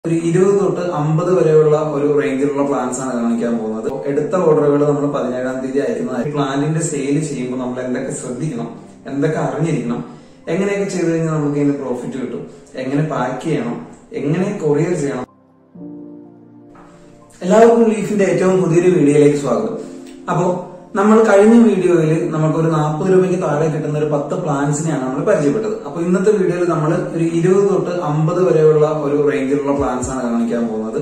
ഒരു ഇരുപത് തൊട്ട് അമ്പത് വരെയുള്ള ഒരു റേഞ്ചിലുള്ള പ്ലാൻസ് ആണ് കാണിക്കാൻ പോകുന്നത് എടുത്ത ഓർഡറുകൾ നമ്മൾ പതിനേഴാം തീയതി അയക്കുന്നതായി പ്ലാന്റിന്റെ സെയിൽ ചെയ്യുമ്പോൾ നമ്മൾ എന്തൊക്കെ ശ്രദ്ധിക്കണം എന്തൊക്കെ അറിഞ്ഞിരിക്കണം എങ്ങനെയൊക്കെ ചെയ്തു കഴിഞ്ഞാൽ നമുക്ക് ഇതിന് പ്രോഫിറ്റ് കിട്ടും എങ്ങനെ പാക്ക് ചെയ്യണം എങ്ങനെ കൊറിയർ ചെയ്യണം എല്ലാവർക്കും ലീഫിന്റെ ഏറ്റവും പുതിയൊരു വീഡിയോയിലേക്ക് സ്വാഗതം അപ്പോ നമ്മൾ കഴിഞ്ഞ വീഡിയോയിൽ നമുക്കൊരു നാൽപ്പത് രൂപയ്ക്ക് താഴെ കിട്ടുന്ന ഒരു പത്ത് പ്ലാൻസിനെയാണ് നമ്മൾ പരിചയപ്പെട്ടത് അപ്പൊ ഇന്നത്തെ വീഡിയോയിൽ നമ്മൾ ഒരു ഇരുപത് തൊട്ട് അമ്പത് വരെയുള്ള ഒരു റേഞ്ചിലുള്ള പ്ലാൻസ് ആണ് കാണിക്കാൻ പോകുന്നത്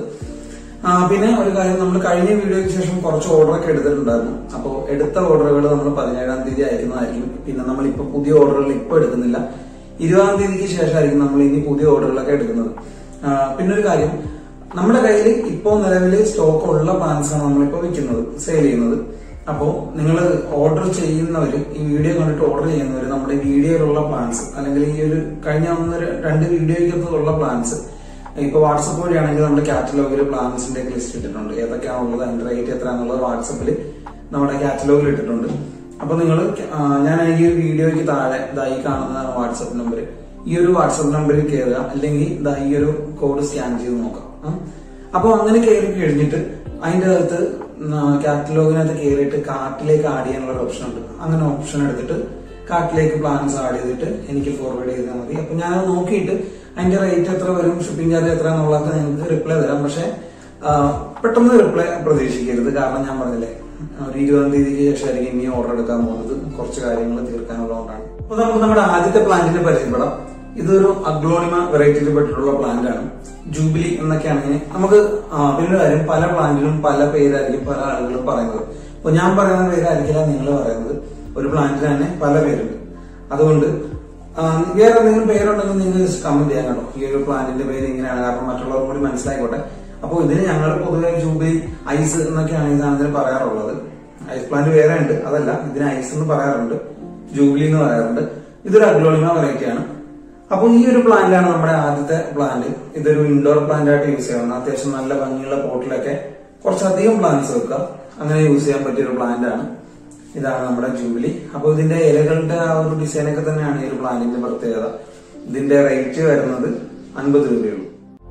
ആ, പിന്നെ ഒരു കാര്യം നമ്മൾ കഴിഞ്ഞ വീഡിയോയ്ക്ക് ശേഷം കുറച്ച് ഓർഡറൊക്കെ എടുത്തിട്ടുണ്ടായിരുന്നു അപ്പോൾ എടുത്ത ഓർഡറുകൾ നമ്മൾ പതിനേഴാം തീയതി അയക്കുന്നതായിരിക്കും പിന്നെ നമ്മൾ ഇപ്പൊ പുതിയ ഓർഡറുകൾ ഇപ്പൊ എടുക്കുന്നില്ല ഇരുപതാം തീയതിക്ക് ശേഷമായിരിക്കും നമ്മൾ ഇനി പുതിയ ഓർഡറുകളൊക്കെ എടുക്കുന്നത് ആ, പിന്നെ ഒരു കാര്യം നമ്മുടെ കയ്യിൽ ഇപ്പോൾ നിലവിൽ സ്റ്റോക്ക് ഉള്ള പ്ലാൻസ് ആണ് നമ്മളിപ്പോൾ വിൽക്കുന്നത് സെയിൽ ചെയ്യുന്നത് അപ്പോൾ നിങ്ങൾ ഓർഡർ ചെയ്യുന്നവർ ഈ വീഡിയോ കണ്ടിട്ട് ഓർഡർ ചെയ്യുന്നവർ നമ്മുടെ വീഡിയോയിലുള്ള പ്ലാൻസ് അല്ലെങ്കിൽ ഈ ഒരു കഴിഞ്ഞ ഒന്ന് രണ്ട് വീഡിയോയ്ക്കകത്തുള്ള പ്ലാൻസ് ഇപ്പൊ വാട്സപ്പ് വഴിയാണെങ്കിൽ നമ്മുടെ കാറ്റലോഗിൽ പ്ലാൻസിന്റെ ഒക്കെ ലിസ്റ്റ് ഇട്ടിട്ടുണ്ട് ഏതൊക്കെയാണുള്ളത് അതിന്റെ റേറ്റ് എത്രയാണെന്നുള്ളത് വാട്സപ്പിൽ നമ്മുടെ കാറ്റലോഗിൽ ഇട്ടിട്ടുണ്ട് അപ്പൊ നിങ്ങൾ ഞാൻ ഈ ഒരു വീഡിയോയ്ക്ക് താഴെ ഇതായി കാണുന്ന വാട്സപ്പ് നമ്പർ ഈ ഒരു വാട്സപ്പ് നമ്പറിൽ കയറുക അല്ലെങ്കിൽ ദാ ഈ ഒരു കോഡ് സ്കാൻ ചെയ്ത് നോക്കാം ഉം. അപ്പൊ അങ്ങനെ കയറി കഴിഞ്ഞിട്ട് അതിന്റെ അകത്ത് കാറ്റലോഗിനകത്ത് കയറിയിട്ട് കാർട്ടിലേക്ക് ആഡ് ചെയ്യാനുള്ള ഒരു ഓപ്ഷൻ ഉണ്ട് അങ്ങനെ ഓപ്ഷൻ എടുത്തിട്ട് കാർട്ടിലേക്ക് പ്ലാൻസ് ആഡ് ചെയ്തിട്ട് എനിക്ക് ഫോർവേഡ് ചെയ്താൽ മതി അപ്പൊ ഞാൻ നോക്കിയിട്ട് അതിന്റെ റേറ്റ് എത്ര വരും ഷിപ്പിംഗ് ചാർജ് എത്ര എന്നുള്ളതൊക്കെ നിങ്ങൾക്ക് റിപ്ലൈ തരാം പക്ഷെ ആ, പെട്ടെന്ന് റിപ്ലൈ പ്രതീക്ഷിക്കരുത് കാരണം ഞാൻ പറഞ്ഞില്ലേ ഒരു ഇരുപതാം തീയതിക്ക് ശേഷമായിരിക്കും ഇനി ഓർഡർ എടുക്കാൻ പോകുന്നത് കുറച്ച് കാര്യങ്ങൾ തീർക്കാനുള്ളതുകൊണ്ടാണ് അപ്പൊ നമുക്ക് നമ്മുടെ ആദ്യത്തെ പ്ലാന്റിനെ പരിചയപ്പെടാം ഇതൊരു അഗ്ലോണിമ വെറൈറ്റിയിൽ പെട്ടിട്ടുള്ള പ്ലാന്റ് ആണ് ജൂബിലി എന്നൊക്കെയാണ് ഇതിന് നമുക്ക് ആ, പിന്നെ ഒരു കാര്യം പല പ്ലാന്റിനും പല പേരായിരിക്കും പല ആളുകളും പറയുന്നത് അപ്പൊ ഞാൻ പറയുന്ന പേരായിരിക്കില്ല നിങ്ങൾ പറയുന്നത് ഒരു പ്ലാന്റിന് തന്നെ പല പേരുണ്ട് അതുകൊണ്ട് ആ, വേറെ എന്തെങ്കിലും പേരുണ്ടെങ്കിൽ നിങ്ങൾ കമന്റ് ചെയ്യാൻ കേട്ടോ ഈ ഒരു പ്ലാന്റിന്റെ പേര് ഇങ്ങനെയാണ് കാരണം മറ്റുള്ളവർ കൂടി മനസ്സിലായിക്കോട്ടെ അപ്പോൾ ഇതിന് ഞങ്ങൾ പൊതുവെ ജൂബിലി ഐസ് എന്നൊക്കെയാണ് ഈ സാധനത്തിന് പറയാറുള്ളത് ഐസ് പ്ലാന്റ് വേറെ ഉണ്ട് അതല്ല ഇതിന് ഐസ് എന്ന് പറയാറുണ്ട് ജൂബിലി എന്ന് പറയാറുണ്ട് ഇതൊരു അഗ്ലോണിമ വെറൈറ്റിയാണ് അപ്പൊ ഈ ഒരു പ്ലാന്റാണ് നമ്മുടെ ആദ്യത്തെ പ്ലാന്റ് ഇതൊരു ഇൻഡോർ പ്ലാന്റ് ആയിട്ട് യൂസ് ചെയ്യാവുന്ന അത്യാവശ്യം നല്ല ഭംഗിയുള്ള പോട്ടിലൊക്കെ കുറച്ചധികം പ്ലാന്റ്സ് വെക്കുക അങ്ങനെ യൂസ് ചെയ്യാൻ പറ്റിയ ഒരു പ്ലാന്റ് ആണ് ഇതാണ് നമ്മുടെ ജൂബിലി അപ്പൊ ഇതിന്റെ ഇലകളുടെ ആ ഒരു ഡിസൈൻ ഒക്കെ തന്നെയാണ് ഈ ഒരു പ്ലാന്റിന്റെ പ്രത്യേകത ഇതിന്റെ റേറ്റ് വരുന്നത് അൻപത് രൂപയുള്ളൂ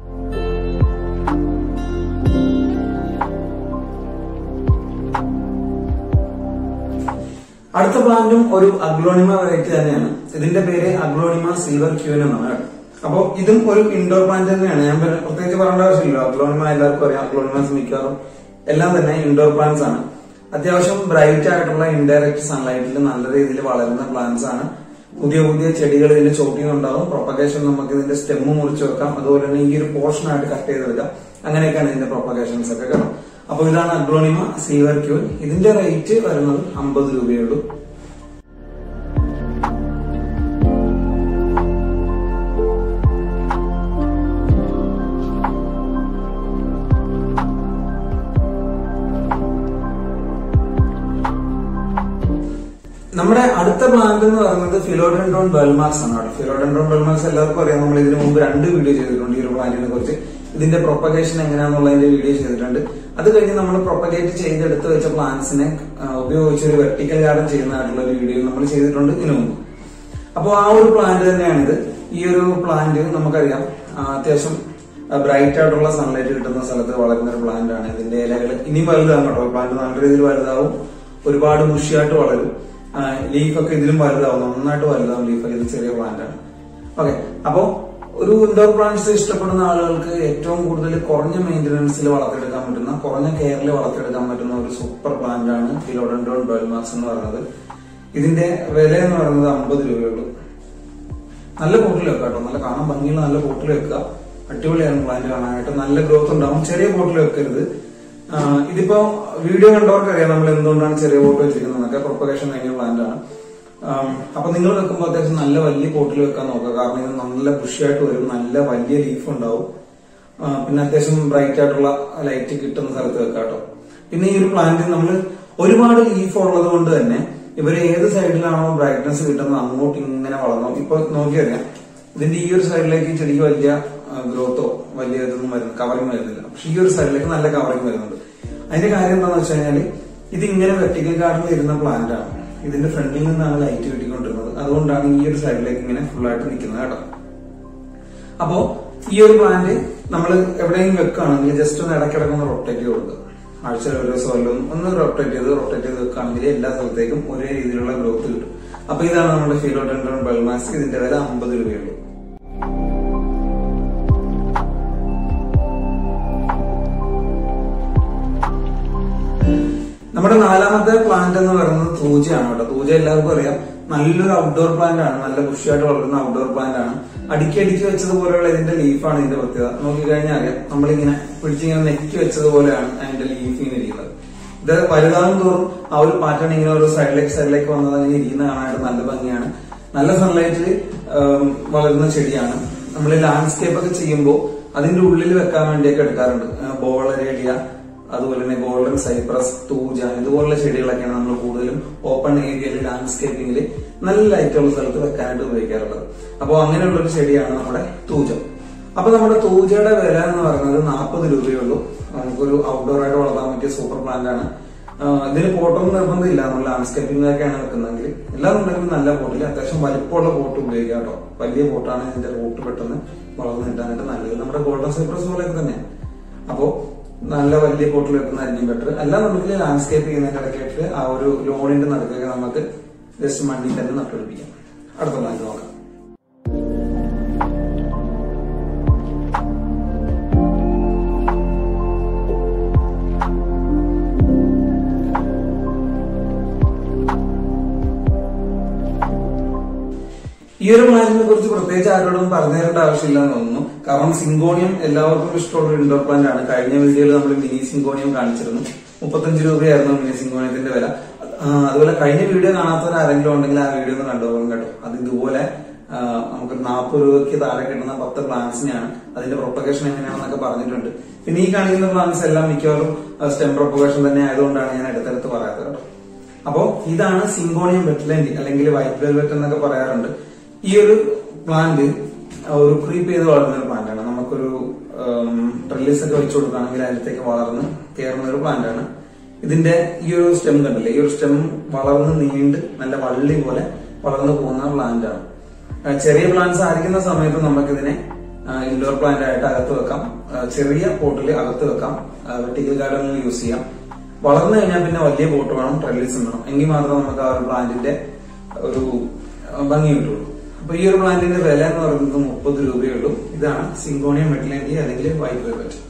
അടുത്ത പ്ലാന്റും ഒരു അഗ്ലോണിമ വെറൈറ്റി തന്നെയാണ് ഇതിന്റെ പേര് അഗ്ലോണിമ സിൽവർ ക്യൂൻ എന്നാണ് കേട്ടോ. അപ്പോ ഇതും ഒരു ഇൻഡോർ പ്ലാന്റ് തന്നെയാണ് ഞാൻ പിന്നെ പ്രത്യേകിച്ച് പറയേണ്ട ആവശ്യമില്ല അഗ്ലോണിമ എല്ലാവർക്കും അറിയാം അഗ്ലോണിമാസ് മിക്കവാറും എല്ലാം തന്നെ ഇൻഡോർ പ്ലാന്റ്സ് ആണ് അത്യാവശ്യം ബ്രൈറ്റ് ആയിട്ടുള്ള ഇൻഡയറക്റ്റ് സൺലൈറ്റിൽ നല്ല രീതിയിൽ വളരുന്ന പ്ലാന്റ്സ് ആണ് പുതിയ പുതിയ ചെടികൾ ഇതിന്റെ ചോട്ടിന്നുണ്ടാവും പ്രൊപ്പഗേഷൻ നമുക്ക് ഇതിന്റെ സ്റ്റെമ്മ് മുറിച്ച് വെക്കാം അതുപോലെ തന്നെ ഈ ഒരു പോർഷൻ ആയിട്ട് കട്ട് ചെയ്തെടുക്കാം അങ്ങനെയൊക്കെയാണ് ഇതിന്റെ പ്രൊപ്പഗേഷൻസ് ഒക്കെ കേട്ടോ അപ്പൊ ഇതാണ് അഗ്ലോണിമ സിൽവർ ക്യൂൻ ഇതിന്റെ റേറ്റ് വരുന്നത് അമ്പത് രൂപയുള്ളൂ നമ്മുടെ അടുത്ത പ്ലാന്റ് എന്ന് പറയുന്നത് ഫിലോഡൻഡ്രോൺ ബെൽമാക്സ് ആണ് കേട്ടോ ഫിലോഡൻഡ്രോൺ ബെൽമാക്സ് എല്ലാവർക്കും അറിയാം നമ്മൾ ഇതിനു മുമ്പ് രണ്ട് വീഡിയോ ചെയ്തിട്ടുണ്ട് ഈ ഒരു പ്ലാന്റിനെ കുറിച്ച് ഇതിന്റെ പ്രൊപ്പഗേഷൻ എങ്ങനെയാണെന്നുള്ളതിന്റെ വീഡിയോ ചെയ്തിട്ടുണ്ട് അത് കഴിഞ്ഞ് നമ്മൾ പ്രൊപ്പഗേറ്റ് ചെയ്തെടുത്ത് വെച്ച പ്ലാന്റ്സിനെ ഉപയോഗിച്ച് ഒരു വെർട്ടിക്കൽ ഗാർഡൻ ചെയ്യുന്നതായിട്ടുള്ള ഒരു വീഡിയോ നമ്മൾ ചെയ്തിട്ടുണ്ട് ഇതിനു മുമ്പ് അപ്പോൾ ആ ഒരു പ്ലാന്റ് തന്നെയാണിത് ഈ ഒരു പ്ലാന്റ് നമുക്കറിയാം ആ, അത്യാവശ്യം ബ്രൈറ്റ് ആയിട്ടുള്ള സൺലൈറ്റ് കിട്ടുന്ന സ്ഥലത്ത് വളരുന്ന ഒരു പ്ലാന്റ് ആണ് ഇതിന്റെ ഇലകൾ ഇനിയും വലുതാകും കേട്ടോ പ്ലാന്റ് നല്ല രീതിയിൽ വലുതാവും ഒരുപാട് ബുഷിയായിട്ട് വളരും ലീഫൊക്കെ ഇതിലും വലുതാവും നന്നായിട്ട് വലുതാവും ലീഫൊക്കെ ഇത് ചെറിയ പ്ലാന്റ് ആണ് ഓക്കെ അപ്പോ ഒരു ഇൻഡോർ പ്ലാന്റ്സ് ഇഷ്ടപ്പെടുന്ന ആളുകൾക്ക് ഏറ്റവും കൂടുതൽ കുറഞ്ഞ മെയിന്റനൻസിൽ വളർത്തിയെടുക്കാൻ പറ്റുന്ന കുറഞ്ഞ കെയറിൽ വളർത്തിയെടുക്കാൻ പറ്റുന്ന ഒരു സൂപ്പർ പ്ലാന്റ് ആണ് ഫിലോഡൻഡോൺ ബെൽമാക്സ് എന്ന് പറയുന്നത് ഇതിന്റെ വില എന്ന് പറയുന്നത് അമ്പത് രൂപയുള്ളൂ നല്ല ബോട്ടിൽ വെക്കുക കേട്ടോ നല്ല കാണാൻ ഭംഗിയുള്ള നല്ല ബോട്ടിൽ വെക്കുക അടിപൊളിയാണ് പ്ലാന്റ് കാണാനായിട്ട് നല്ല ഗ്രോത്ത് ഉണ്ടാവും ചെറിയ ബോട്ടിൽ വെക്കരുത് ആ, ഇതിപ്പോ വീഡിയോ കണ്ടവർക്ക് അറിയാം നമ്മൾ എന്തുകൊണ്ടാണ് ചെറിയ ബോട്ടിൽ വെച്ചിരിക്കുന്നതൊക്കെ പ്രൊപ്പഗേഷൻ കഴിഞ്ഞ പ്ലാന്റ് ആണ് ആം, അപ്പൊ നിങ്ങൾ വെക്കുമ്പോൾ അത്യാവശ്യം നല്ല വലിയ ബോട്ടിൽ വെക്കാൻ നോക്കുക കാരണം ഇത് നല്ല ബുഷിയായിട്ട് വരും നല്ല വലിയ ലീഫ് ഉണ്ടാവും ആ, പിന്നെ അത്യാവശ്യം ബ്രൈറ്റ് ആയിട്ടുള്ള ലൈറ്റ് കിട്ടുന്ന സ്ഥലത്ത് വെക്കാം കേട്ടോ പിന്നെ ഈ ഒരു പ്ലാന്റ് നമ്മൾ ഒരുപാട് ലീഫ് ഉള്ളത് കൊണ്ട് തന്നെ ഇവര് ഏത് സൈഡിലാണോ ബ്രൈറ്റ്നസ് കിട്ടുന്നത് അങ്ങോട്ട് ഇങ്ങനെ വളർന്നു ഇപ്പൊ നോക്കിയറിയാം ഇതിന്റെ ഈ ഒരു സൈഡിലേക്ക് ചെടിക്ക് വലിയ ഗ്രോത്തോ വലിയ ഇതൊന്നും വരുന്നു കവറിങ് വരുന്നില്ല പക്ഷെ ഈ ഒരു സൈഡിലേക്ക് നല്ല കവറിങ് വരുന്നുണ്ട് അതിന്റെ കാര്യം എന്താണെന്ന് വെച്ച് കഴിഞ്ഞാല് ഇത് ഇങ്ങനെ വെർട്ടിക്കൽ ഗാർഡനിൽ ഇരുന്ന പ്ലാന്റ് ആണ് ഇതിന്റെ ഫ്രണ്ടിൽ നിന്നാണ് ലൈറ്റ് കിട്ടിക്കൊണ്ടിരുന്നത് അതുകൊണ്ടാണ് ഈ ഒരു സൈഡിലേക്ക് ഇങ്ങനെ ഫുൾ ആയിട്ട് നിൽക്കുന്നത് കേട്ടോ അപ്പോ ഈ ഒരു പ്ലാന്റ് നമ്മൾ എവിടെയെങ്കിലും വെക്കുകയാണെങ്കിൽ ജസ്റ്റ് ഒന്ന് ഇടയ്ക്കിടയ്ക്ക് ഒന്ന് റൊട്ടേറ്റ് ചെയ്ത് കൊടുക്കുക ആഴ്ചയിൽ ഒരു ദിവസം വല്ലതും ഒന്ന് റൊട്ടേറ്റ് ചെയ്ത് റൊട്ടേറ്റ് ചെയ്ത് വെക്കുകയാണെങ്കിൽ എല്ലാ സ്ഥലത്തേക്കും ഒരേ രീതിയിലുള്ള ഗ്രോത്ത് കിട്ടും അപ്പൊ ഇതാണ് നമ്മുടെ ഫിലോഡെൻഡ്രോൺ ബെൽമാസ്ക് ഇതിന്റെ വില അമ്പത് രൂപയുള്ളൂ നമ്മുടെ നാലാമത്തെ പ്ലാന്റ് എന്ന് പറയുന്നത് തൂജയാണ് കേട്ടോ തൂജ എല്ലാവർക്കും അറിയാം നല്ലൊരു ഔട്ട്ഡോർ പ്ലാന്റ് ആണ് നല്ല ബുഷിയായിട്ട് വളരുന്ന ഔട്ട്ഡോർ പ്ലാന്റ് ആണ് അടുക്കി അടുക്കി വെച്ചതുപോലെയുള്ള ഇതിന്റെ ലീഫാണ് ഇതിന്റെ പ്രത്യേകത നോക്കിക്കഴിഞ്ഞാൽ അറിയാം നമ്മളിങ്ങനെ പിടിച്ചിങ്ങനെ നെക്കി വെച്ചതുപോലെയാണ് അതിന്റെ ലീഫ് ഇങ്ങനെ ഇരിക്കുന്നത് ഇത് വലുതാകും തോറും ആ ഒരു പാറ്റേൺ ഇങ്ങനെ ഒരു സൈഡിലേക്ക് സൈഡിലേക്ക് വന്നത് അങ്ങനെ ഇരിക്കുന്ന കാണാനായിട്ട് നല്ല ഭംഗിയാണ് നല്ല സൺലൈറ്റിൽ വളരുന്ന ചെടിയാണ് നമ്മൾ ലാൻഡ്സ്കേപ്പ് ഒക്കെ ചെയ്യുമ്പോൾ അതിന്റെ ഉള്ളിൽ വെക്കാൻ വേണ്ടിയൊക്കെ എടുക്കാറുണ്ട് ബോളരേഡിയ അതുപോലെ തന്നെ ഗോൾഡൻ സൈപ്രസ് തൂജ ഇതുപോലുള്ള ചെടികളൊക്കെയാണ് നമ്മൾ കൂടുതലും ഓപ്പൺ ഏരിയയിൽ ലാൻഡ്സ്കേപ്പിംഗിൽ നല്ല ലൈറ്റുള്ള സ്ഥലത്ത് വെക്കാനായിട്ട് ഉപയോഗിക്കാറുള്ളത് അപ്പോൾ അങ്ങനെയുള്ള ഒരു ചെടിയാണ് നമ്മുടെ തൂജം അപ്പൊ നമ്മുടെ തൂജയുടെ വില എന്ന് പറയുന്നത് നാൽപ്പത് രൂപയേ ഉള്ളൂ നമുക്കൊരു ഔട്ട്ഡോർ ആയിട്ട് വളർത്താൻ പറ്റിയ സൂപ്പർ പ്ലാന്റ് ആണ് ആഹ് ഇതിന് പോട്ടൊന്നും നിർബന്ധമില്ല നമ്മൾ ലാൻഡ്സ്കേപ്പിംഗ് ഒക്കെയാണ് വെക്കുന്നതെങ്കിൽ എല്ലാന്നുണ്ടെങ്കിലും നല്ല പോട്ടിൽ അത്യാവശ്യം വലിപ്പമുള്ള പോട്ട് ഉപയോഗിക്കാം കേട്ടോ വലിയ പോട്ടാണ് ഇതിന്റെ റൂട്ട് പെട്ടെന്ന് വളർന്നു കിട്ടാനായിട്ട് നല്ലത് നമ്മുടെ ഗോൾഡൻ സൈപ്രസ് പോലെയൊക്കെ തന്നെയാണ് അപ്പോ നല്ല വലിയ പോട്ടിൽ വെക്കുന്നതായിരിക്കും ബെറ്റർ അല്ലാന്നുണ്ടെങ്കിൽ ലാൻഡ്സ്കേപ്പ് ചെയ്യുന്നതിന്റെ ഇടയ്ക്കായിട്ട് ആ ഒരു ലോണിന്റെ നടുക്കൊക്കെ നമുക്ക് ജസ്റ്റ് മണ്ണിൽ തന്നെ നട്ടുപിടിപ്പിക്കാം അടുത്ത പ്ലാന്റ് നോക്കാം ഈ ഒരു പ്ലാന്റിനെ കുറിച്ച് പ്രത്യേകിച്ച് ആരോടും പറഞ്ഞു തരേണ്ട ആവശ്യമില്ല എന്ന് തോന്നുന്നു കാരണം സിങ്കോണിയം എല്ലാവർക്കും ഇഷ്ടമുള്ള ഒരു ഇൻഡോർ പ്ലാന്റ് ആണ് കഴിഞ്ഞ വീഡിയോയിൽ നമ്മൾ മിനി സിങ്കോണിയം കാണിച്ചിരുന്നു മുപ്പത്തഞ്ച് രൂപയായിരുന്നു മിനി സിങ്കോണിയത്തിന്റെ വില ആ, അതുപോലെ കഴിഞ്ഞ വീഡിയോ കാണാത്തവർ ആരെങ്കിലും ഉണ്ടെങ്കിൽ ആ വീഡിയോ ഒന്ന് കണ്ടുപോകും കേട്ടോ അത് ഇതുപോലെ ആ, നമുക്ക് നാൽപ്പത് രൂപയ്ക്ക് താഴെ കിട്ടുന്ന പത്ത് പ്ലാന്റ്സിനെയാണ് അതിന്റെ പ്രൊപ്പഗേഷൻ എങ്ങനെയാണെന്നൊക്കെ പറഞ്ഞിട്ടുണ്ട് പിന്നെ ഈ കാണിക്കുന്ന പ്ലാന്റ്സ് എല്ലാം മിക്കവാറും സ്റ്റെം പ്രൊപ്പഗേഷൻ തന്നെ ആയതുകൊണ്ടാണ് ഞാൻ അടുത്തടുത്ത് പറയാത്തത് കേട്ടോ അപ്പോ ഇതാണ് സിങ്കോണിയം വെറ്റ്ലൻഡ് അല്ലെങ്കിൽ വൈറ്റ് വെൽവെറ്റ് എന്നൊക്കെ പറയാറുണ്ട് ഈ ഒരു പ്ലാന്റ് ഒരു ക്രീപ്പ് ചെയ്ത് വളരുന്ന ഒരു പ്ലാന്റ് ആണ് നമുക്കൊരു ട്രെല്ലിസ് ഒക്കെ വെച്ചു കൊടുക്കുകയാണെങ്കിൽ അതിനകത്തേക്ക് വളർന്ന് കയറുന്ന ഒരു പ്ലാന്റ് ആണ് ഇതിന്റെ ഈ ഒരു സ്റ്റെം കണ്ടില്ലേ ഈ ഒരു സ്റ്റെം വളർന്ന് നീണ്ട് നല്ല വള്ളി പോലെ വളർന്നു പോകുന്ന പ്ലാന്റ് ആണ് ആ, ചെറിയ പ്ലാന്റ്സ് ആയിരിക്കുന്ന സമയത്ത് നമുക്കിതിനെ ഇൻഡോർ പ്ലാന്റ് ആയിട്ട് അകത്ത് വെക്കാം ആ, ചെറിയ പോട്ടിൽ അകത്ത് വെക്കാം വെർട്ടിക്കൽ ഗാർഡനിൽ യൂസ് ചെയ്യാം വളർന്നു കഴിഞ്ഞാൽ പിന്നെ വലിയ പോട്ട് വേണം ട്രെല്ലിസ് വേണം എങ്കിൽ മാത്രമേ നമുക്ക് ആ ഒരു പ്ലാന്റിന്റെ ഒരു ആ, ഭംഗി കിട്ടുള്ളൂ അപ്പൊ ഈ ഒരു പ്ലാന്റിന്റെ വില എന്ന് പറയുന്നത് മുപ്പത് രൂപയേ ഉള്ളൂ ഇതാണ് സിങ്കോണിയം മെറ്റലൻഡി അല്ലെങ്കിൽ വൈറ്റ് വെൽവെറ്റ്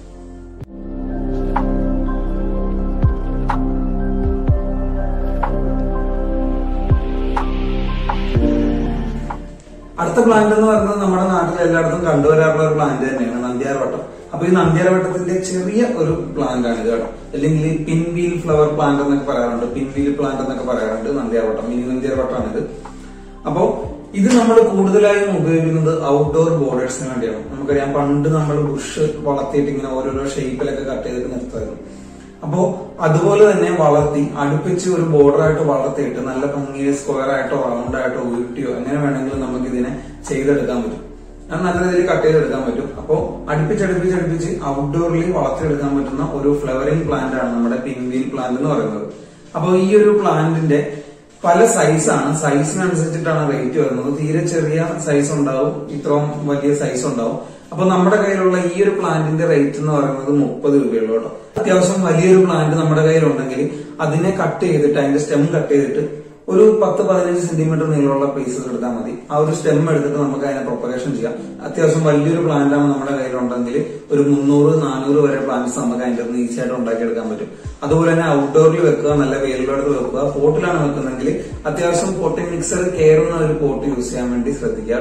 അടുത്ത പ്ലാന്റ് എന്ന് പറയുന്നത് നമ്മുടെ നാട്ടിൽ എല്ലായിടത്തും കണ്ടുവരാറുള്ള ഒരു പ്ലാന്റ് തന്നെയാണ് നന്ദ്യാർവട്ടം അപ്പൊ ഈ നന്ദ്യാർവട്ടത്തിന്റെ ചെറിയ ഒരു പ്ലാന്റ് ആണ് ഇത് കേട്ടോ അല്ലെങ്കിൽ പിൻവീൽ ഫ്ലവർ പ്ലാന്റ് എന്നൊക്കെ പറയാറുണ്ട് പിൻവീൽ പ്ലാന്റ് എന്നൊക്കെ പറയാറുണ്ട് നന്ദ്യാർവട്ടം മിനി നന്ദ്യാർവട്ടമാണ് ഇത് അപ്പോ ഇത് നമ്മൾ കൂടുതലായും ഉപയോഗിക്കുന്നത് ഔട്ട്ഡോർ ബോർഡേഴ്സിന് വേണ്ടിയാണ് നമുക്കറിയാം പണ്ട് നമ്മൾ ബുഷ് വളർത്തിയിട്ട് ഇങ്ങനെ ഓരോരോ ഷേപ്പിലൊക്കെ കട്ട് ചെയ്തിട്ട് നിർത്തുമായിരുന്നു അപ്പോ അതുപോലെ തന്നെ വളർത്തി അടുപ്പിച്ച് ഒരു ബോർഡർ ആയിട്ട് വളർത്തിയിട്ട് നല്ല ഭംഗിയെ സ്ക്വയർ ആയിട്ടോ റൗണ്ട് ആയിട്ടോ ഉരുട്ടിയോ എങ്ങനെ വേണമെങ്കിലും നമുക്ക് ഇതിനെ ചെയ്തെടുക്കാൻ പറ്റും അത് നല്ല രീതിയിൽ കട്ട് ചെയ്തെടുക്കാൻ പറ്റും അപ്പോ അടുപ്പിച്ച് അടുപ്പിച്ച് അടുപ്പിച്ച് ഔട്ട്ഡോറിൽ വളർത്തിയെടുക്കാൻ പറ്റുന്ന ഒരു ഫ്ലവറിംഗ് പ്ലാന്റ് ആണ് നമ്മുടെ പിൻവീൽ പ്ലാന്റ് എന്ന് പറയുന്നത് അപ്പോൾ ഈ ഒരു പ്ലാന്റിന്റെ പല സൈസാണ് സൈസിനനുസരിച്ചിട്ടാണ് റേറ്റ് വരുന്നത് തീരെ ചെറിയ സൈസ് ഉണ്ടാവും ഇത്രയും വലിയ സൈസ് ഉണ്ടാവും അപ്പൊ നമ്മുടെ കയ്യിലുള്ള ഈ ഒരു പ്ലാന്റിന്റെ റേറ്റ് എന്ന് പറയുന്നത് മുപ്പത് രൂപയുള്ളൂ കേട്ടോ അത്യാവശ്യം വലിയൊരു പ്ലാന്റ് നമ്മുടെ കയ്യിലുണ്ടെങ്കിൽ അതിനെ കട്ട് ചെയ്തിട്ട് അതിന്റെ സ്റ്റെം കട്ട് ചെയ്തിട്ട് ഒരു പത്ത് പതിനഞ്ച് സെന്റിമീറ്റർ നീളമുള്ള പീസസ് എടുത്താൽ മതി ആ ഒരു സ്റ്റെം എടുത്തിട്ട് നമുക്ക് അതിനെ പ്രൊപ്പഗേഷൻ ചെയ്യാം അത്യാവശ്യം വലിയൊരു പ്ലാന്റ് ആണ് നമ്മുടെ കയ്യിലുണ്ടെങ്കിൽ ഒരു മുന്നൂറ് നാനൂറ് വരെ പ്ലാന്റ്സ് നമുക്ക് അതിന്റെ നിന്ന് ഈസി ആയിട്ട് ഉണ്ടാക്കിയെടുക്കാൻ പറ്റും അതുപോലെ തന്നെ ഔട്ട്ഡോറിൽ വെക്കുക നല്ല വെയിലുള്ളടത്ത് വെക്കുക പോട്ടിലാണ് വെക്കുന്നെങ്കിൽ അത്യാവശ്യം പോട്ടിംഗ് മിക്സർ കയറുന്ന ഒരു പോട്ട് യൂസ് ചെയ്യാൻ വേണ്ടി ശ്രദ്ധിക്കുക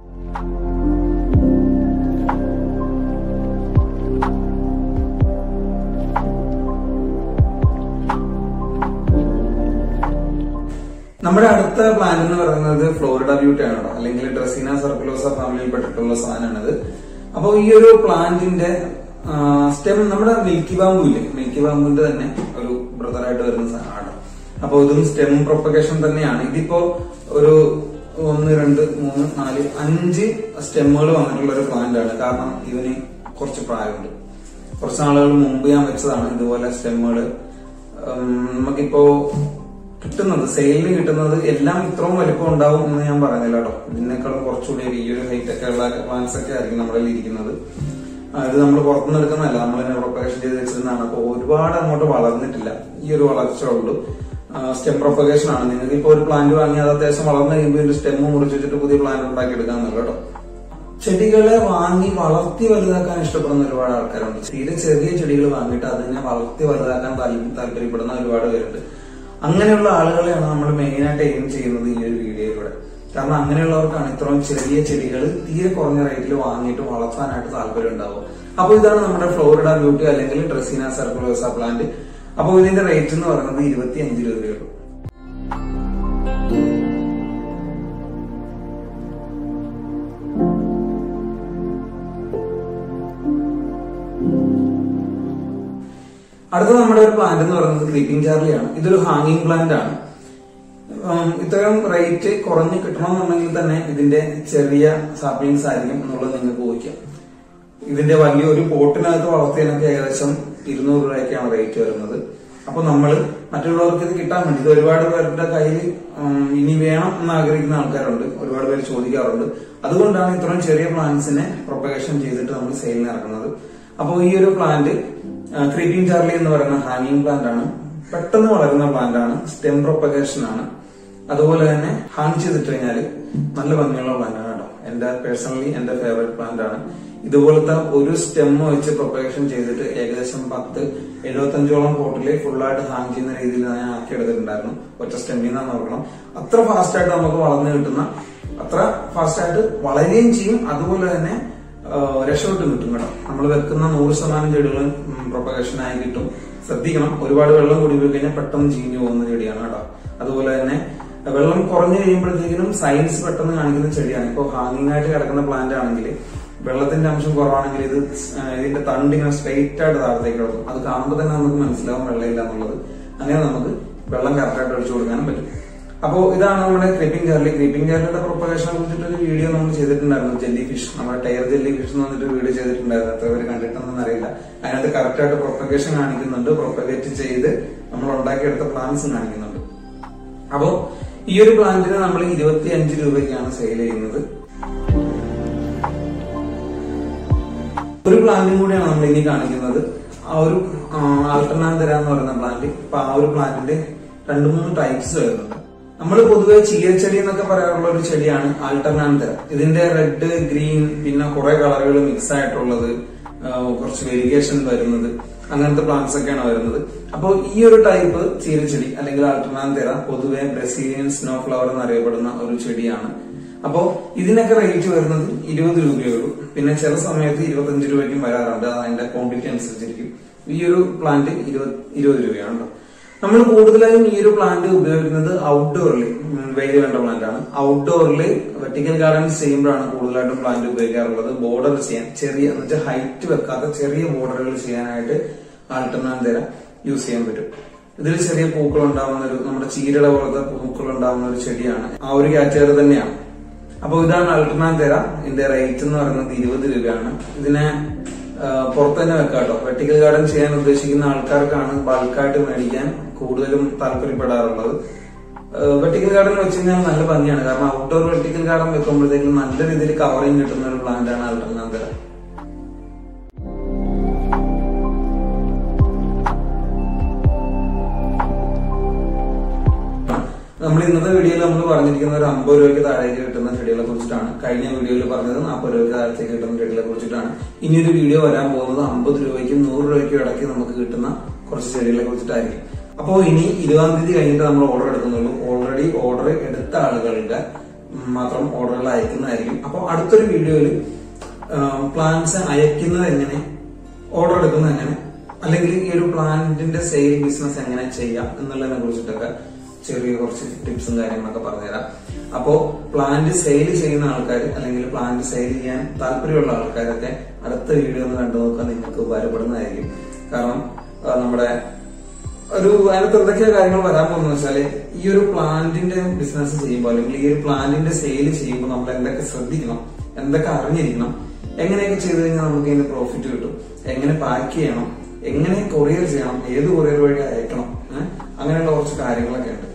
നമ്മുടെ അടുത്ത പ്ലാന്റ് എന്ന് പറയുന്നത് ഫ്ലോറിഡ ബ്യൂട്ടി ആണ് കേട്ടോ അല്ലെങ്കിൽ ഡ്രസീന സർക്കുലോസ ഫാമിലിയിൽപ്പെട്ടിട്ടുള്ള സാധനമാണിത് അപ്പോൾ ഈ ഒരു പ്ലാന്റിന്റെ സ്റ്റെം നമ്മുടെ മിൽക്കി ബാമ്പു ഇല്ലേ മിൽക്കി ബാമ്പുവിന്റെ തന്നെ ഒരു ബ്രദറായിട്ട് വരുന്ന സാധനമാണ് അപ്പോൾ ഇതും സ്റ്റെം പ്രൊപ്പഗേഷൻ തന്നെയാണ് ഇതിപ്പോ ഒരു ഒന്ന് രണ്ട് മൂന്ന് നാല് അഞ്ച് സ്റ്റെമ്മുകൾ വന്നിട്ടുള്ള ഒരു പ്ലാന്റ് ആണ് കാരണം ഇതിന് കുറച്ച് പ്രായമുണ്ട് കുറച്ച് നാളുകൾ മുമ്പ് ഞാൻ വെച്ചതാണ് ഇതുപോലെ സ്റ്റെമ്മുകൾ നമുക്കിപ്പോ കിട്ടുന്നത് സെയിലിന് കിട്ടുന്നത് എല്ലാം ഇത്രയും വലിപ്പം ഉണ്ടാവും എന്ന് ഞാൻ പറയുന്നില്ല കേട്ടോ ഇതിനേക്കാളും കുറച്ചുകൂടി ഒരു ഈ ഒരു ഹൈറ്റ് ഒക്കെ ഉള്ള പ്ലാന്റ്സ് ഒക്കെ ആയിരിക്കും നമ്മുടെ കയ്യിൽ ഇരിക്കുന്നത് ആ, ഇത് നമ്മൾ പുറത്തുനിന്ന് എടുക്കുന്നതല്ല നമ്മൾ തന്നെ പ്രൊപ്പഗേഷൻ ചെയ്ത് വെച്ചിരുന്നതാണ് അപ്പോൾ ഒരുപാട് അങ്ങോട്ട് വളർന്നിട്ടില്ല ഈ ഒരു വളർച്ച ഉള്ളൂ സ്റ്റെം പ്രൊപ്പഗേഷൻ ആണ് നിങ്ങൾക്ക് ഇപ്പോൾ ഒരു പ്ലാന്റ് വാങ്ങി അത് അത്യാവശ്യം വളർന്നു കഴിയുമ്പോൾ ഒരു സ്റ്റെം മുറിച്ച് വെച്ചിട്ട് പുതിയ പ്ലാന്റ് ഉണ്ടാക്കി എടുക്കാമെന്നല്ലോ കേട്ടോ ചെടികളെ വാങ്ങി വളർത്തി വലുതാക്കാൻ ഇഷ്ടപ്പെടുന്ന ഒരുപാട് ആൾക്കാരുണ്ട് തീരെ ചെറിയ ചെടികൾ വാങ്ങിയിട്ട് അതിനെ വളർത്തി വലുതാക്കാൻ താല്പ- താല്പര്യപ്പെടുന്ന ഒരുപാട് പേരുണ്ട് അങ്ങനെയുള്ള ആളുകളെയാണ് നമ്മൾ മെയിനായിട്ട് എയിം ചെയ്യുന്നത് ഈ ഒരു വീഡിയോയിലൂടെ കാരണം അങ്ങനെയുള്ളവർക്കാണ് ഇത്രയും ചെറിയ ചെടികൾ തീരെ കുറഞ്ഞ റേറ്റിൽ വാങ്ങിയിട്ട് വളർത്താനായിട്ട് താല്പര്യം ഉണ്ടാവും അപ്പോൾ ഇതാണ് നമ്മുടെ ഫ്ലോറിഡ ബ്യൂട്ടി അല്ലെങ്കിൽ ഡ്രസീന സർക്കുലോസ പ്ലാന്റ് അപ്പോൾ ഇതിന്റെ റേറ്റ് എന്ന് പറയുന്നത് ഇരുപത്തി അഞ്ച് രൂപയുള്ളൂ അടുത്ത നമ്മുടെ ഒരു പ്ലാന്റ് എന്ന് പറയുന്നത് ക്രീപ്പിംഗ് ചാർലിയാണ് ഇതൊരു ഹാങ്ങിങ് പ്ലാന്റ് ആണ് ഉം, ഇത്രയും റേറ്റ് കുറഞ്ഞ് കിട്ടണമെന്നുണ്ടെങ്കിൽ തന്നെ ഇതിന്റെ ചെറിയ സാപ്ലിങ്സ് ആയിരിക്കും എന്നുള്ളത് നിങ്ങൾക്ക് ഊഹിക്കാം ഇതിന്റെ വലിയ ഒരു പോട്ടിനകത്ത് വളർത്തിയതിനൊക്കെ ഏകദേശം ഇരുന്നൂറ് രൂപയൊക്കെയാണ് റേറ്റ് വരുന്നത് അപ്പൊ നമ്മൾ മറ്റുള്ളവർക്ക് ഇത് കിട്ടാൻ വേണ്ടി ഇത് ഒരുപാട് പേരുടെ കയ്യിൽ ഉം, ഇനി വേണം എന്ന് ആഗ്രഹിക്കുന്ന ആൾക്കാരുണ്ട് ഒരുപാട് പേര് ചോദിക്കാറുണ്ട് അതുകൊണ്ടാണ് ഇത്രയും ചെറിയ പ്ലാന്റ്സിനെ പ്രൊപ്പഗേഷൻ ചെയ്തിട്ട് നമ്മൾ സെയിലിന് ഇറക്കുന്നത് അപ്പോൾ ഈ ഒരു പ്ലാന്റ് ക്രീപ്പിംഗ് ചാർലി എന്ന് പറയുന്ന ഹാങ്ങിങ് പ്ലാന്റ് ആണ് പെട്ടെന്ന് വളരുന്ന പ്ലാന്റ് ആണ് സ്റ്റെം പ്രൊപ്പഗേഷൻ ആണ് അതുപോലെ തന്നെ ഹാങ് ചെയ്തിട്ട് കഴിഞ്ഞാൽ നല്ല ഭംഗിയുള്ള പ്ലാന്റ് ആണ് കേട്ടോ എന്റെ പേഴ്സണലി എന്റെ ഫേവറേറ്റ് പ്ലാന്റ് ആണ് ഇതുപോലത്തെ ഒരു സ്റ്റെം വെച്ച് പ്രൊപ്പഗേഷൻ ചെയ്തിട്ട് ഏകദേശം പത്ത് എഴുപത്തഞ്ചോളം പോട്ടില് ഫുള്ളായിട്ട് ഹാങ് ചെയ്യുന്ന രീതിയിൽ ഞാൻ ആക്കി എടുത്തിട്ടുണ്ടായിരുന്നു ഒറ്റ സ്റ്റെമ്മിൽ നിന്നാണ് നോക്കണം അത്ര ഫാസ്റ്റ് ആയിട്ട് നമുക്ക് വളർന്നു കിട്ടുന്ന അത്ര ഫാസ്റ്റ് ആയിട്ട് വളരുകയും ചെയ്യും അതുപോലെ തന്നെ ആഹ് രക്ഷപ്പെട്ടും കിട്ടും കേട്ടോ നമ്മൾ വെക്കുന്ന നൂറ് ശതമാനം ചെടികളും പ്രൊപ്പഗേഷൻ ആയി കിട്ടും ശ്രദ്ധിക്കണം ഒരുപാട് വെള്ളം കൂടി പോയി കഴിഞ്ഞാൽ പെട്ടെന്ന് ചീഞ്ഞു പോകുന്ന ചെടിയാണ് കേട്ടോ അതുപോലെ തന്നെ വെള്ളം കുറഞ്ഞു കഴിയുമ്പോഴത്തേക്കിനും സൈൻസ് പെട്ടെന്ന് കാണിക്കുന്ന ചെടിയാണ് ഇപ്പോൾ ഹാങ്ങിങ് ആയിട്ട് കിടക്കുന്ന പ്ലാന്റ് ആണെങ്കിൽ വെള്ളത്തിന്റെ അംശം കുറവാണെങ്കിൽ ഇത് ആ, ഇതിന്റെ തണ്ട് ഇങ്ങനെ സ്ട്രെയിറ്റ് ആയിട്ട് താഴത്തേക്ക് കിടക്കും അത് കാണുമ്പോൾ തന്നെ നമുക്ക് മനസ്സിലാവും വെള്ളമില്ല എന്നുള്ളത് അങ്ങനെ നമുക്ക് വെള്ളം കറക്റ്റായിട്ട് ഒഴിച്ചു കൊടുക്കാനും പറ്റും അപ്പോ ഇതാണ് നമ്മുടെ ക്രീപ്പിംഗ് ചാർലി ക്രീപ്പിംഗ് ചാർലിയുടെ പ്രൊപ്പഗേഷനെ കുറിച്ചിട്ട് ഒരു വീഡിയോ നമ്മൾ ചെയ്തിട്ടുണ്ടായിരുന്നു ജെല്ലി ഫിഷ് നമ്മുടെ ടയർ ജെല്ലി ഫിഷ് എന്ന് പറഞ്ഞിട്ട് വീഡിയോ ചെയ്തിട്ടുണ്ടായിരുന്നു എത്ര പേര് കണ്ടിട്ടുണ്ടെന്ന് അറിയില്ല അതിനകത്ത് കറക്റ്റ് ആയിട്ട് പ്രൊപ്പഗേഷൻ കാണിക്കുന്നുണ്ട് പ്രൊപ്പഗേറ്റ് ചെയ്ത് നമ്മൾ ഉണ്ടാക്കിയെടുത്ത പ്ലാന്റ്സും കാണിക്കുന്നുണ്ട് അപ്പോ ഈ ഒരു പ്ലാന്റിന് നമ്മൾ ഇരുപത്തി അഞ്ച് രൂപയ്ക്കാണ് സെയിൽ ചെയ്യുന്നത് ഒരു പ്ലാന്റും കൂടിയാണ് നമ്മൾ ഇനി കാണിക്കുന്നത് ആ ഒരു ആൾട്ടർനാന്തര എന്ന് പറയുന്ന പ്ലാന്റ് ഇപ്പൊ ആ ഒരു പ്ലാന്റിന്റെ രണ്ടു മൂന്ന് ടൈപ്സ് വരുന്നുണ്ട് നമ്മൾ പൊതുവെ ചീരച്ചെടി എന്നൊക്കെ പറയാറുള്ള ഒരു ചെടിയാണ് ആൾട്ടർനാന്തര ഇതിന്റെ റെഡ് ഗ്രീൻ പിന്നെ കുറെ കളറുകൾ മിക്സ് ആയിട്ടുള്ളത് ആ, കുറച്ച് വേരിയേഷൻ വരുന്നത് അങ്ങനത്തെ പ്ലാന്റ്സ് ഒക്കെയാണ് വരുന്നത് അപ്പോൾ ഈ ഒരു ടൈപ്പ് ചീരച്ചെടി അല്ലെങ്കിൽ ആൾട്ടർനാന്തര പൊതുവെ ബ്രസീലിയൻ സ്നോ ഫ്ലവർ എന്നറിയപ്പെടുന്ന ഒരു ചെടിയാണ് അപ്പോ ഇതിനൊക്കെ റേറ്റ് വരുന്നത് ഇരുപത് രൂപയേ ഉള്ളൂ പിന്നെ ചില സമയത്ത് ഇരുപത്തഞ്ച് രൂപയ്ക്കും വരാറുണ്ട് അത് അതിന്റെ ക്വാണ്ടിറ്റി അനുസരിച്ചിരിക്കും ഈ ഒരു പ്ലാന്റ് ഇരുപത് ഇരുപത് രൂപയാണ് കേട്ടോ നമ്മൾ കൂടുതലായും ഈ ഒരു പ്ലാന്റ് ഉപയോഗിക്കുന്നത് ഔട്ട്ഡോറിൽ വെയിൽ വേണ്ട പ്ലാന്റ് ആണ് ഔട്ട്ഡോറിൽ വെർട്ടിക്കൽ ഗാർഡൻസ് ചെയ്യുമ്പോഴാണ് കൂടുതലായിട്ടും പ്ലാന്റ് ഉപയോഗിക്കാറുള്ളത് ബോർഡർ ചെയ്യാൻ ചെറിയ എന്ന് വെച്ചാൽ ഹൈറ്റ് വെക്കാത്ത ചെറിയ ബോർഡറുകൾ ചെയ്യാനായിട്ട് ആൾട്ടർനാന്തര യൂസ് ചെയ്യാൻ പറ്റും ഇതിൽ ചെറിയ പൂക്കൾ ഉണ്ടാവുന്ന ഒരു നമ്മുടെ ചീരട പോലത്തെ പൂക്കൾ ഉണ്ടാവുന്ന ഒരു ചെടിയാണ് ആ ഒരു കാറ്റഗറി തന്നെയാണ് അപ്പോൾ ഇതാണ് അൾട്ടർനാന്തര ഇതിന്റെ റേറ്റ് എന്ന് പറയുന്നത് ഇരുപത് രൂപയാണ് ഇതിനെ ആ, പുറത്ത് തന്നെ വെക്കാം കേട്ടോ വെർട്ടിക്കൽ ഗാർഡൻ ചെയ്യാൻ ഉദ്ദേശിക്കുന്ന ആൾക്കാർക്കാണ് ബൾക്കായിട്ട് മേടിക്കാൻ കൂടുതലും താല്പര്യപ്പെടാറുള്ളത് വെർട്ടിക്കൽ ഗാർഡൻ വെച്ച് കഴിഞ്ഞാൽ നല്ല ഭംഗിയാണ് കാരണം ഔട്ട്ഡോർ വെർട്ടിക്കൽ ഗാർഡൻ വെക്കുമ്പോഴത്തേക്കും നല്ല രീതിയിൽ കവറിങ് കിട്ടുന്ന ഒരു പ്ലാന്റ് ആണ് അൾട്ടർനാന്തര നമ്മൾ ഇന്നത്തെ വീഡിയോയിൽ നമ്മൾ പറഞ്ഞിരിക്കുന്ന ഒരു അമ്പത് രൂപയ്ക്ക് താഴേക്ക് കിട്ടുന്ന ചെടികളെ കുറിച്ചിട്ടാണ് കഴിഞ്ഞ വീഡിയോയിൽ പറഞ്ഞത് നാൽപ്പത് രൂപയ്ക്ക് താഴത്തേക്ക് കിട്ടുന്ന ചെടികളെ കുറിച്ചിട്ടാണ് ഇനിയൊരു വീഡിയോ വരാൻ പോകുന്നത് അമ്പത് രൂപയ്ക്കും നൂറ് രൂപയ്ക്കും ഇടയ്ക്ക് നമുക്ക് കിട്ടുന്ന കുറച്ച് ചെടികളെ കുറിച്ചിട്ടായിരിക്കും അപ്പോൾ ഇനി ഇരുപതാം തീയതി കഴിഞ്ഞിട്ട് നമ്മൾ ഓർഡർ എടുക്കുന്നുള്ളൂ ഓൾറെഡി ഓർഡർ എടുത്ത ആളുകളുടെ മാത്രം ഓർഡറുകൾ അയക്കുന്നതായിരിക്കും അപ്പോൾ അടുത്തൊരു വീഡിയോയിൽ പ്ലാൻസ് അയക്കുന്നത് എങ്ങനെ ഓർഡർ എടുക്കുന്നത് എങ്ങനെ അല്ലെങ്കിൽ ഈ ഒരു പ്ലാന്റിന്റെ സെയിൽ ബിസിനസ് എങ്ങനെ ചെയ്യാം എന്നുള്ളതിനെ കുറിച്ചിട്ടൊക്കെ ചെറിയ കുറച്ച് ടിപ്സും കാര്യങ്ങളൊക്കെ പറഞ്ഞുതരാം അപ്പോ പ്ലാന്റ് സെയിൽ ചെയ്യുന്ന ആൾക്കാർ അല്ലെങ്കിൽ പ്ലാന്റ് സെയിൽ ചെയ്യാൻ താല്പര്യമുള്ള ആൾക്കാരൊക്കെ അടുത്ത വീഡിയോ ഒന്ന് കണ്ടു നോക്കാൻ നിങ്ങൾക്ക് ഉപകാരപ്പെടുന്നതായിരിക്കും കാരണം ആ, നമ്മുടെ ഒരു അതിനകത്ത് എന്തൊക്കെയാ കാര്യങ്ങൾ വരാൻ പോകുന്നത് വെച്ചാല് ഈ ഒരു പ്ലാന്റിന്റെ ബിസിനസ് ചെയ്യുമ്പോൾ അല്ലെങ്കിൽ ഈ ഒരു പ്ലാന്റിന്റെ സെയിൽ ചെയ്യുമ്പോൾ നമ്മൾ എന്തൊക്കെ ശ്രദ്ധിക്കണം എന്തൊക്കെ അറിഞ്ഞിരിക്കണം എങ്ങനെയൊക്കെ ചെയ്തു കഴിഞ്ഞാൽ നമുക്ക് ഇതിന് പ്രോഫിറ്റ് കിട്ടും എങ്ങനെ പാക്ക് ചെയ്യണം എങ്ങനെ കൊറിയർ ചെയ്യണം ഏത് കൊറിയർ വഴി അയക്കണം ഏഹ്? അങ്ങനെയുള്ള കുറച്ച് കാര്യങ്ങളൊക്കെ ഉണ്ട്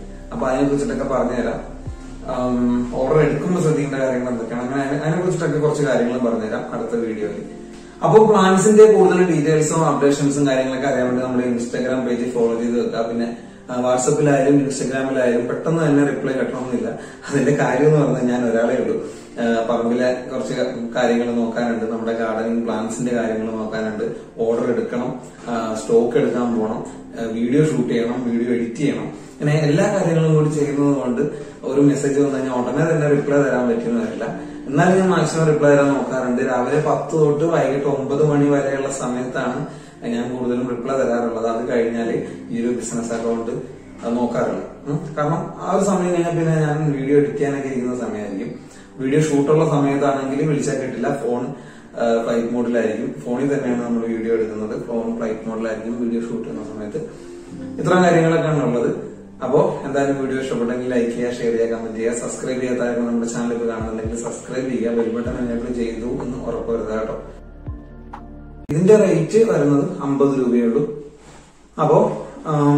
അപ്പൊ അതിനെ കുറിച്ചിട്ടൊക്കെ പറഞ്ഞുതരാം ഓർഡർ എടുക്കുമ്പോൾ ശ്രദ്ധിക്കേണ്ട കാര്യങ്ങൾ എന്തൊക്കെയാണ് അങ്ങനെ അതിനെ കുറിച്ചിട്ടൊക്കെ കുറച്ച് കാര്യങ്ങൾ പറഞ്ഞുതരാം അടുത്ത വീഡിയോയിൽ അപ്പോൾ പ്ലാൻസിന്റെ കൂടുതൽ ഡീറ്റെയിൽസും അപ്ഡേഷൻസും കാര്യങ്ങളൊക്കെ അറിയാൻ വേണ്ടി നമ്മുടെ ഇൻസ്റ്റാഗ്രാം പേജ് ഫോളോ ചെയ്ത് വെക്കുക പിന്നെ ആ, വാട്സപ്പിലായാലും ഇൻസ്റ്റാഗ്രാമിലായാലും പെട്ടെന്ന് തന്നെ റിപ്ലൈ കിട്ടണമെന്നില്ല അതിന്റെ കാര്യം എന്ന് പറഞ്ഞാൽ ഞാൻ ഒരാളേ ഉള്ളൂ ആ, പറമ്പിലെ കുറച്ച് കാര്യങ്ങൾ നോക്കാനുണ്ട് നമ്മുടെ ഗാർഡനിങ് പ്ലാന്റ്സിന്റെ കാര്യങ്ങൾ നോക്കാനുണ്ട് ഓർഡർ എടുക്കണം സ്റ്റോക്ക് എടുക്കാൻ പോകണം വീഡിയോ ഷൂട്ട് ചെയ്യണം വീഡിയോ എഡിറ്റ് ചെയ്യണം ഇങ്ങനെ എല്ലാ കാര്യങ്ങളും കൂടി ചെയ്യുന്നത് കൊണ്ട് ഒരു മെസ്സേജ് വന്നു കഴിഞ്ഞാൽ ഉടനെ തന്നെ റിപ്ലൈ തരാൻ പറ്റുന്ന വരില്ല എന്നാലും ഞാൻ മാക്സിമം റിപ്ലൈ തരാൻ നോക്കാറുണ്ട് രാവിലെ പത്ത് തൊട്ട് വൈകിട്ട് ഒമ്പത് മണി വരെയുള്ള സമയത്താണ് ഞാൻ കൂടുതലും റിപ്ലൈ തരാറുള്ളത് അത് കഴിഞ്ഞാൽ ഈ ഒരു ബിസിനസ് അക്കൗണ്ട് നോക്കാറില്ല ഉം. കാരണം ആ ഒരു സമയം കഴിഞ്ഞാൽ പിന്നെ ഞാൻ വീഡിയോ എഡിറ്റ് ചെയ്യാനൊക്കെ ഇരിക്കുന്ന സമയമായിരിക്കും വീഡിയോ ഷൂട്ടുള്ള സമയത്താണെങ്കിൽ വിളിച്ചാൽ കിട്ടില്ല ഫോൺ ഫ്ലൈറ്റ് മോഡിലായിരിക്കും ഫോണിൽ തന്നെയാണ് നമ്മൾ വീഡിയോ എടുക്കുന്നത് ഫോൺ ഫ്ലൈറ്റ് മോഡിലായിരിക്കും വീഡിയോ ഷൂട്ട് ചെയ്യുന്ന സമയത്ത് ഇത്രയും കാര്യങ്ങളൊക്കെയാണ് ഉള്ളത് അപ്പോ എന്തായാലും വീഡിയോ ഇഷ്ടപ്പെട്ടെങ്കിൽ ലൈക്ക് ചെയ്യുക ഷെയർ ചെയ്യുക കമന്റ് ചെയ്യുക സബ്സ്ക്രൈബ് ചെയ്യാത്തായിരുന്നു നമ്മുടെ ചാനൽ ഇപ്പോൾ കാണുന്നുണ്ടെങ്കിൽ സബ്സ്ക്രൈബ് ചെയ്യുക ബെൽബട്ടൺ എനേബിൾ ചെയ്തു എന്ന് ഉറപ്പുവരുത്തുക കേട്ടോ ഇതിന്റെ റേറ്റ് വരുന്നത് അമ്പത് രൂപയേ ഉള്ളൂ അപ്പോ ആം,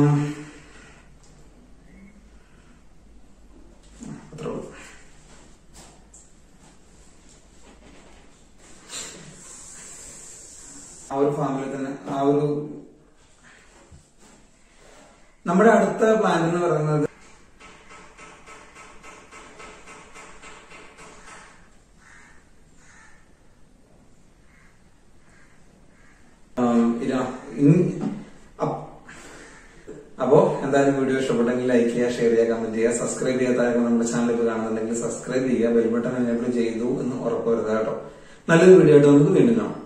അത്രേ ഉള്ളൂ ആ ഒരു ഫാമിലി തന്നെ ആ ഒരു നമ്മുടെ അടുത്ത പ്ലാൻ എന്ന് പറയുന്നത് ആം, ഇര- ഇൻ- അപ്പ് അപ്പോ എന്തായാലും വീഡിയോ ഇഷ്ടപ്പെട്ടെങ്കിൽ ലൈക്ക് ചെയ്യുക ഷെയർ ചെയ്യുക കമന്റ് ചെയ്യുക സബ്സ്ക്രൈബ് ചെയ്യാത്തായിരുന്നു നമ്മുടെ ചാനൽ ഇപ്പോൾ കാണുന്നുണ്ടെങ്കിൽ സബ്സ്ക്രൈബ് ചെയ്യുക ബെൽബട്ടൺ എനേബിൾ ചെയ്തു എന്ന് ഉറപ്പുവരുത്തുക കേട്ടോ നല്ലൊരു വീഡിയോ ആയിട്ട് നമുക്ക് വീണ്ടും കാണാം